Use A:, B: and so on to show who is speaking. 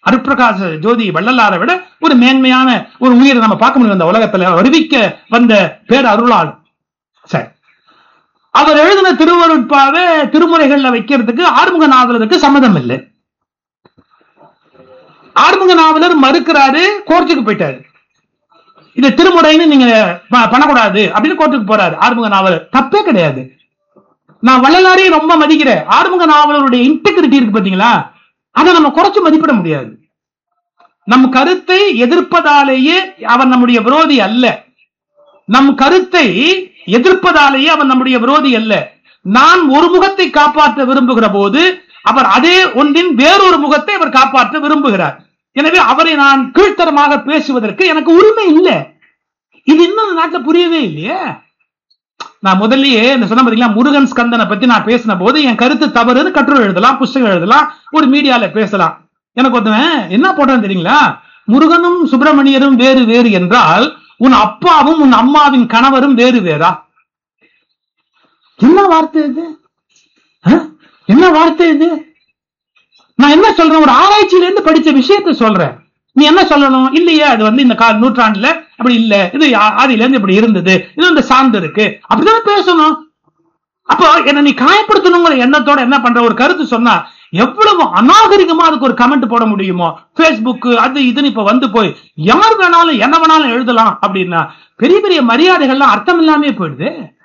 A: அருட்பிரகாச ஜோதி வள்ளலாரை விட ஒரு மேன்மையான ஒரு உயிரை நம்ம பார்க்க முடியும் இந்த உலகத்துல வருவிக்க வந்த பேர் அருளாள் சரி அவர் எழுதின திருவருட்பாவை திருமுறைகள்ல வைக்கிறதுக்கு ஆறுமுக நாவலருக்கு சம்மதம் இல்லை ஆறுமுக நாவலர் மறுக்கிறாரு கோர்ட்டுக்கு போயிட்டாரு இது திருமுறைன்னு நீங்க ப- பண்ணக்கூடாது அப்படின்னு கோர்ட்டுக்கு போறாரு ஆறுமுக நாவலர் தப்பே கிடையாது நான் வள்ளலாரையும் ரொம்ப மதிக்கிறேன் ஆறுமுக நாவலருடைய இன்டெகிரிட்டி இருக்கு பாத்தீங்களா அதை நம்ம குறைச்சு மதிப்பிட முடியாது நம் கருத்தை எதிர்ப்பதாலேயே அவன் நம்முடைய விரோதி அல்ல நம் கருத்தை எதிர்ப்பதாலேயே அவன் நம்முடைய விரோதி அல்ல நான் ஒரு முகத்தை காப்பாற்ற விரும்புகிற போது அவர் அதே ஒன்றின் வேறொரு முகத்தை அவர் காப்பாற்ற விரும்புகிறார் எனவே அவரை நான் கீழ்த்தரமாக பேசுவதற்கு எனக்கு உரிமை இல்லை இது இன்னும் இந்த நாட்டுல புரியவே இல்லையே நான் முதல்லயே இந்த சொன்ன பாத்தீங்களா முருகன் ஸ்கந்தனை பத்தி நான் பேசின போது என் கருத்து தவறுன்னு கட்டுரை எழுதலாம் புஸ்தகம் எழுதலாம் ஒரு மீடியால பேசலாம் எனக்கு ஒருத்தவன் என்ன போட்டான்னு தெரியுங்களா முருகனும் சுப்பிரமணியரும் வேறு வேறு என்றால் உன் அப்பாவும் உன் அம்மாவின் கணவரும் வேறு வேறா என்ன வார்த்தை இது ஆ? என்ன வார்த்தை இது நான் என்ன சொல்றேன் ஒரு ஆராய்ச்சியில இருந்து படிச்ச விஷயத்தை சொல்றேன் நீ என்ன சொல்லணும் இல்லையே அது வந்து இந்த கால நூற்றாண்டுல அப்படி இல்ல இது ஆ- ஆதியில இருந்து இப்படி இருந்தது இது வந்து சார்ந்து இருக்கு அப்படிதான் பேசணும் அப்போ என்ன நீ காயப்படுத்தணுங்கிற எண்ணத்தோட என்ன பண்ற ஒரு கருத்து சொன்னா எவ்வளவு அநாகரிகமா அதுக்கு ஒரு கமெண்ட் போட முடியுமோ Facebook அது இதுன்னு இப்ப வந்து போய் யார் வேணாலும் என்ன வேணாலும் எழுதலாம் அப்படின்னா பெரிய பெரிய மரியாதைகள்லாம் அர்த்தம் இல்லாமே போயிடுது